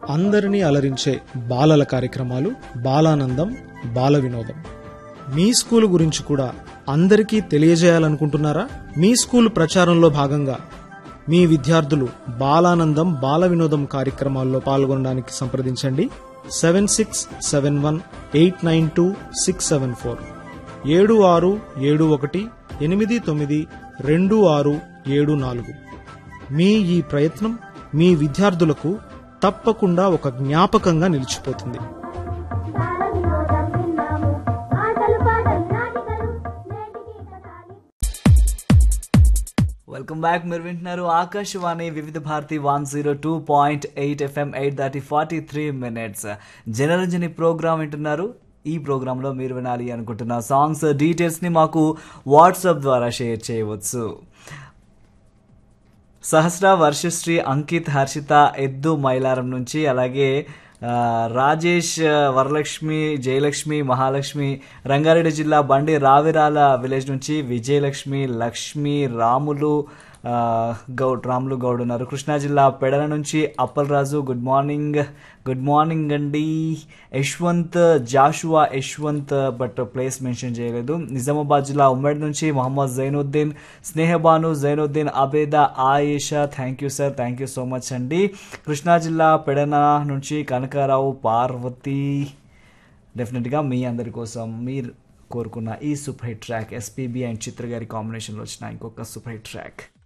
అందరినీ అలరించే బాలల కార్యక్రమాలు బాలానందం బాల వినోదం మీ స్కూల్ గురించి కూడా అందరికీ తెలియజేయాలనుకుంటున్నారా మీ స్కూల్ ప్రచారంలో భాగంగా మీ విద్యార్థులు బాలానందం బాల వినోదం కార్యక్రమాల్లో పాల్గొనడానికి సంప్రదించండి seven six seven one eight nine two six seven four ఏడు ఆరు ఏడు ఒకటి ఎనిమిది తొమ్మిది రెండు ఆరు ఏడు నాలుగు మీ ఈ ప్రయత్నం మీ విద్యార్థులకు తప్పకుండా ఒక జ్ఞాపకంగా నిలిచిపోతుంది బాలవినోదం విన్నాము ఆటలు పాటలు నాటికలు నేటికి కథాలి వెల్కమ్ బ్యాక్ మీరు వింటున్నారు Akashvani Vividh Bharati one zero two point eight FM eight thirty forty three minutes Janaranjani programme వింటున్నారు ఈ ప్రోగ్రాంలో మీరు వినాలి అనుకుంటున్న సాంగ్స్ డీటెయిల్స్ని మాకు వాట్సాప్ ద్వారా షేర్ చేయవచ్చు సహస్ర వర్షశ్రీ అంకిత్ హర్షిత ఎద్దు మైలారం నుంచి అలాగే ఆ, రాజేష్ ఆ, వరలక్ష్మి జయలక్ష్మి మహాలక్ష్మి రంగారెడ్డి జిల్లా బండి రావిరాల విలేజ్ నుంచి విజయలక్ష్మి లక్ష్మి రాములు ఆ, గౌడ్ రాములు గౌడ్ ఉన్నారు కృష్ణా జిల్లా పెడల నుంచి Appalaraju good morning good morning అండి Yashwant Joshua Yashwant but place mention చేయలేదు నిజామాబాద్ జిల్లా ఉమ్మడి నుంచి Mohammed Zainuddin Snehabanu Zainuddin Abeda Ayesha thank you sir thank you so much అండి కృష్ణా జిల్లా పెడన నుంచి కనకారావు పార్వతి డెఫినెట్గా మీ అందరి కోసం మీరు కోరుకున్న ఈ super hit track SPB and Chitra గారి కాంబినేషన్లో వచ్చిన ఇంకొక సూపర్ హిట్ ట్రాక్